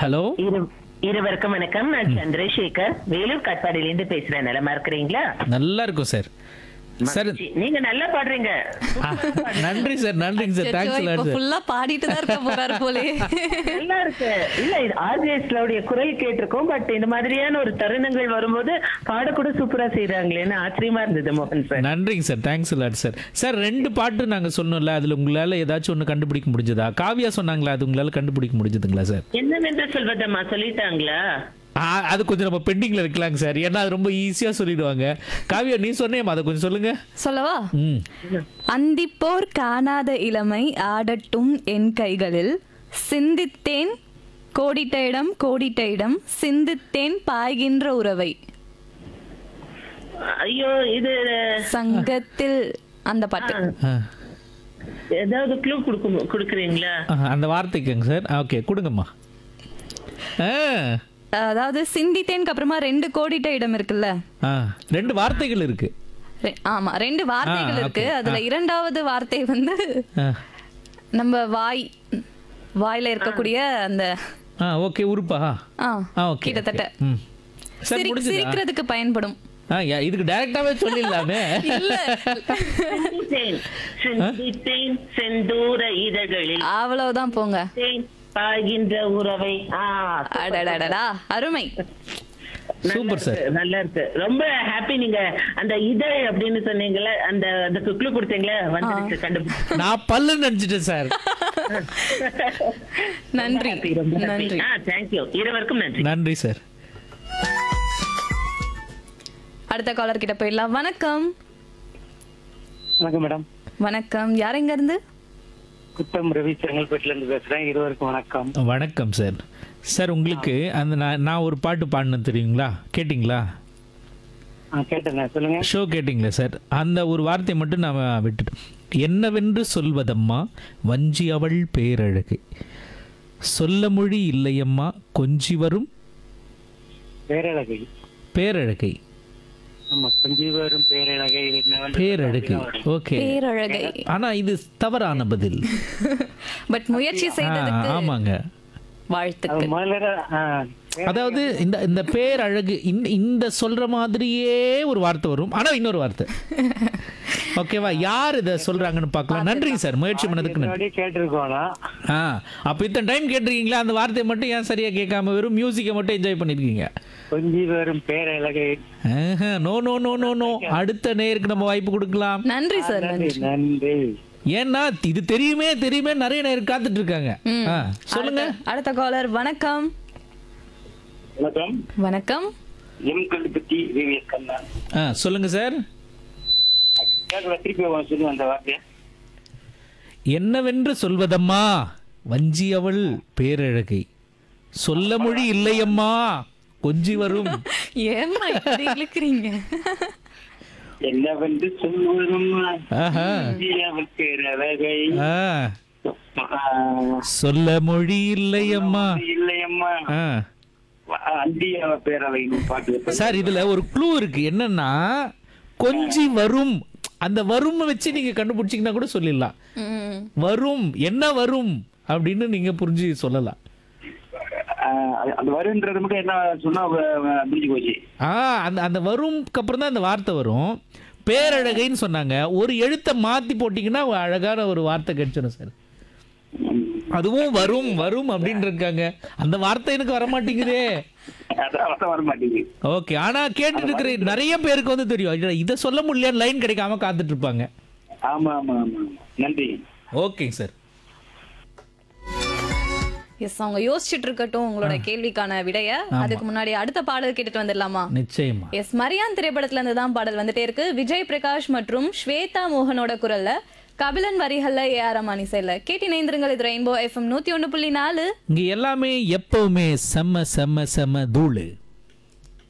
Hello இரு- இருவருக்கும் வணக்கம் நான் சந்திரசேகர் வேலூர் காட்பாடியில பேசுறேன் நலமா இருக்கிறீங்களா நல்லா இருக்கும் சார் சார் மகிழ்ச்சி. நீங்க நல்லா பாடுறீங்க ஆ, நன்றி சார் நன்றிங்க சார் அச்சச்சோ, தேங்க்ஸ் இப்ப லாட் சார் ஃபுல்லா பாடிட்டு தான் இருக்க போறாரு போலே நல்லா இருக்கு இல்ல இது ஆர்ஜிஎஸ்லோடைய குரல் கேட்டிருக்கோம் பட் இந்த மாதிரியான ஒரு தருணங்கள் வரும்போது பாடக்கூட சூப்பரா செய்யறாங்களேன்னு ஆச்சரியமா இருந்தது மோகன் சார் நன்றிங்க sir thanks lot sir sir ரெண்டு பாட்டு நாங்க சொன்னோம்ல அதுல உங்களால ஏதாச்சும் ஒண்ணு கண்டுபிடிக்க முடிஞ்சதா காவியா சொன்னாங்களா அது உங்களால கண்டுபிடிக்க முடிஞ்சதுங்களா சார் என்னவென்று சொல்வதம்மா சொல்லிட்டாங்களா ஆ, அது கொஞ்சம் நம்ம பெண்டிங்ல வைக்கலாங்க சார் ஏன்னா அது ரொம்ப ஈஸியா சொல்லிடுவாங்க காவியா நீ சொன்னேன் அதை கொஞ்சம் சொல்லுங்க சொல்லவா ம் அந்திப்போர் காணாத இளமை ஆடட்டும் என் கைகளில் சிந்தித்தேன் கோடிட்ட இடம் கோடிட்ட இடம் சிந்தித்தேன் பாய்கின்ற உறவை ஐயோ இது சங்கத்தில் அந்த பாட்டு ஆ. ஏதாவது க்ளூ கொடுக்க கொடுக்குறீங்களா ஆ, அந்த வார்த்தைக்குங்க சார் ஓகே கொடுங்கம்மா ஆ அதாவது சிந்தித்தேனுக்கு அப்புறமா ரெண்டு கோடிட்ட இடம் இருக்குல்ல ஆ ரெண்டு வார்த்தைகள் இருக்கு ரெ- ஆமா ரெண்டு வார்த்தைகள் ஆ, இருக்கு okay. அதுல இரண்டாவது வார்த்தை வந்து ஆ நம்ம வாய் வாயில இருக்கக்கூடிய அந்த ஆ ஓகே உறுப்பா ஆ ஆ ஓகே கிட்டத்தட்ட ம் சார் சிரி- முடிஞ்சதா சிரிக்கிறதுக்கு பயன்படும் ஆ யா- இதுக்கு டைரக்டாவே சொல்லிடலாமே இல்ல சிந்தித்தேன் சிந்தித்தேன் செந்தூர இதழ்களில் அவ்வளவுதான் போங்க தேன் பாய்கின்ற உறவை ஆ அடடடடா அருமை சூப்பர் சார் நல்லா இருக்கு ரொம்ப ஹாப்பி நீங்க அந்த இதழ் அப்படின்னு சொன்னீங்கல்ல அந்த அந்த குக்ளு கொடுத்தீங்களே வந்துருச்சு கண்டுபிடிச்சு நான் பல்லு நினைச்சிட்டேன் சார் நன்றி ரொம்ப happy. நன்றி ஆ தேங்க்யூ இருவருக்கும் நன்றி நன்றி சார் அடுத்த காலர் கிட்ட போயிடலாம் வணக்கம் வணக்கம் மேடம் வணக்கம் யார் எங்க இருந்து குத்தம் ரவி செங்கல்பேட்டில இருந்து பேசுறேன் இருவருக்கும் வணக்கம் வணக்கம் சார் சார் உங்களுக்கு அந்த நான் நான் ஒரு பாட்டு பாடினேன் தெரியுங்களா கேட்டிங்களா ஆ, கேட்டேன் சொல்லுங்க ஷோ கேட்டிங்களா சார் அந்த ஒரு வார்த்தையை மட்டும் நான் விட்டுட்டேன் என்னவென்று சொல்வதம்மா வஞ்சி அவள் பேரழகை சொல்ல மொழி இல்லையம்மா கொஞ்சி வரும் பேரழகை பேரழகை ஆமா கொஞ்சம் பேரழகை என்னவென்று பேரழகை வரும். ஓகே பேரழகை ஆனா இது தவறான பதில் பட் முயற்சி ஆ, செய்ததுக்கு ஆமாங்க அது வாழ்த்துக்கள் முதல்ல ஆ, பேர- அதாவது இந்த இந்த பேரழகு இந்த இந்த சொல்ற மாதிரியே ஒரு வார்த்தை வரும் ஆனா இன்னொரு வார்த்தை ஓகேவா யார் இதை சொல்றாங்கன்னு பார்க்கலாம் நன்றிங்க சார் முயற்சி பண்ணதுக்கு நன்றி முன்னாடி கேட்டிருக்கோம்னா ஆ அப்ப இத்தனை டைம் கேட்டிருக்கீங்களா அந்த வார்த்தையை மட்டும் ஏன் சரியா கேட்காம வெறும் மியூசிக்கை மட்டும் என்ஜாய் பண்ணிருக்கீங்க கொஞ்சி வரும் பேரழகை no no no no no அடுத்த நேருக்கு நம்ம வாய்ப்பு கொடுக்கலாம் நன்றி சார் நன்றி நன்றி நன்றி ஏன்னா இது தெரியுமே தெரியுமே நிறைய நேரம் காத்துட்டு இருக்காங்க ஆ, சொல்லுங்க அடுத்த- அடுத்த காலர் வணக்கம் வணக்கம் வணக்கம் எம் கல்பத்தி விவிஎஸ் கண்ணா ஆ சொல்லுங்க சார் கேட்கல திருப்பி சொல்லுங்க அந்த வார்த்தையை என்னவென்று சொல்வதம்மா வஞ்சி அவள் பேரழகை சொல்ல மொழி இல்லையம்மா கொஞ்சி வரும் ஏம்மா இப்படி இழுக்கிறீங்க என்னவென்று சொல்வதும் ஆஹா. அவள் பேரழகை ஆ, ஆ, சொல்ல மொழி இல்லையம்மா இல்லையம்மா ஆ. அந்திய பேரவை பாட்டு சார் இதுல ஒரு க்ளூ இருக்கு என்னன்னா கொஞ்சி வரும் அந்த வரும் வச்சு நீங்க கண்டுபிடிச்சீங்கன்னா கூட சொல்லிடலாம் ம். வரும் என்ன வரும் அப்படின்னு நீங்க புரிஞ்சு சொல்லலாம் ஆஹ் அந்த வருன்றது மட்டும் என்ன சொன்னா வ- வ- முடிஞ்சு போச்சு ஆ அந்த அந்த வரும்க்கு அப்புறம் தான் அந்த வார்த்தை வரும் பேரழகைன்னு சொன்னாங்க ஒரு எழுத்தை மாத்தி போட்டீங்கன்னா ஒரு அழகான ஒரு வார்த்தை கிடைச்சிடும் சார் அதுவும் வரும் வரும் அப்படின்னு இருக்காங்க அந்த வார்த்தை எனக்கு வர மாட்டேங்குதே அது அவசரம் வர மாட்டேங்குது ஓகே ஆனா கேட்டுட்டு இருக்கிற நிறைய பேருக்கு வந்து தெரியும் ஐயா, இதை சொல்ல முடியல லைன் கிடைக்காம காத்துட்டு இருப்பாங்க ஆமா ஆமா ஆமா ஆமா. நன்றி ஓகேங்க சார் எஸ் அவங்க யோசிச்சுட்டு இருக்கட்டும் உங்களோட கேள்விக்கான விடைய அதுக்கு முன்னாடி அடுத்த பாடல் கேட்டுட்டு வந்துடலாமா நிச்சயமா எஸ் மரியான் திரைப்படத்துல இருந்து தான் பாடல் வந்துட்டே இருக்கு விஜய் பிரகாஷ் மற்றும் ஸ்வேதா மோகனோட குரல்ல கபிலன் வரிகள்ல ஏ ஆர் ரமானி செயல கேட்டி நேந்திரங்கள் இது ரெயின்போ எஃப்எம் நூத்தி ஒண்ணு புள்ளி நாலு இங்க எல்லாமே எப்பவுமே செம்ம செம்ம செம்ம தூளு